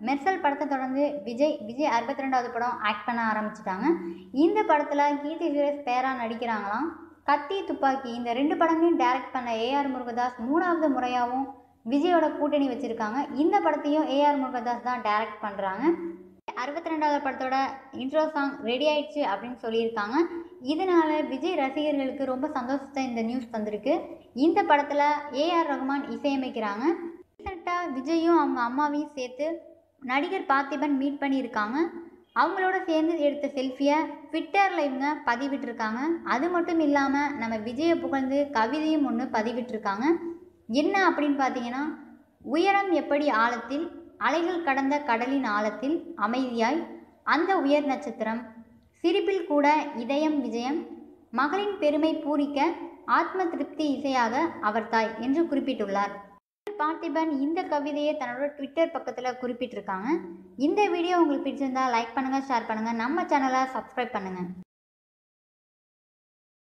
மெர்சல் படத்தை தொடர்ந்து விஜய் விஜய் அறுபத்தி ரெண்டாவது படம் ஆக்ட் பண்ண ஆரம்பிச்சிட்டாங்க இந்த படத்தில் கீர்த்தி சுரேஷ் பேராக நடிக்கிறாங்களாம் கத்தி துப்பாக்கி இந்த ரெண்டு படங்களையும் டைரக்ட் பண்ண ஏஆர் முருகதாஸ் மூணாவது முறையாகவும் விஜயோட கூட்டணி வச்சுருக்காங்க இந்த படத்தையும் ஏஆர் முருகதாஸ் தான் டைரக்ட் பண்ணுறாங்க அறுபத்தி ரெண்டாவது படத்தோட இன்ட்ரோ சாங் ரெடி ஆயிடுச்சு அப்படின்னு சொல்லியிருக்காங்க இதனால விஜய் ரசிகர்களுக்கு ரொம்ப சந்தோஷத்தை இந்த நியூஸ் வந்திருக்கு இந்த படத்தில் ஏஆர் ரகுமான் இசையமைக்கிறாங்க ரீசெண்டாக விஜயும் அவங்க அம்மாவையும் சேர்த்து நடிகர் பார்த்திபன் மீட் பண்ணியிருக்காங்க அவங்களோட சேர்ந்து எடுத்த செல்ஃபியை ட்விட்டரில் இவங்க பதிவிட்டிருக்காங்க அது மட்டும் இல்லாமல் நம்ம விஜயை புகழ்ந்து கவிதையும் ஒன்று பதிவிட்டிருக்காங்க என்ன அப்படின்னு பார்த்தீங்கன்னா உயரம் எப்படி ஆழத்தில் அலைகள் கடந்த கடலின் ஆழத்தில் அமைதியாய் அந்த உயர் நட்சத்திரம் சிரிப்பில் கூட இதயம் விஜயம் மகளின் பெருமை பூரிக்க ஆத்ம திருப்தி இசையாக அவர் தாய் என்று குறிப்பிட்டுள்ளார் பார்த்திபன் இந்த கவிதையை தன்னோட ட்விட்டர் பக்கத்தில் குறிப்பிட்டிருக்காங்க இந்த வீடியோ உங்களுக்கு பிடிச்சிருந்தா லைக் பண்ணுங்கள் ஷேர் பண்ணுங்கள் நம்ம சேனலை சப்ஸ்கிரைப் பண்ணுங்கள்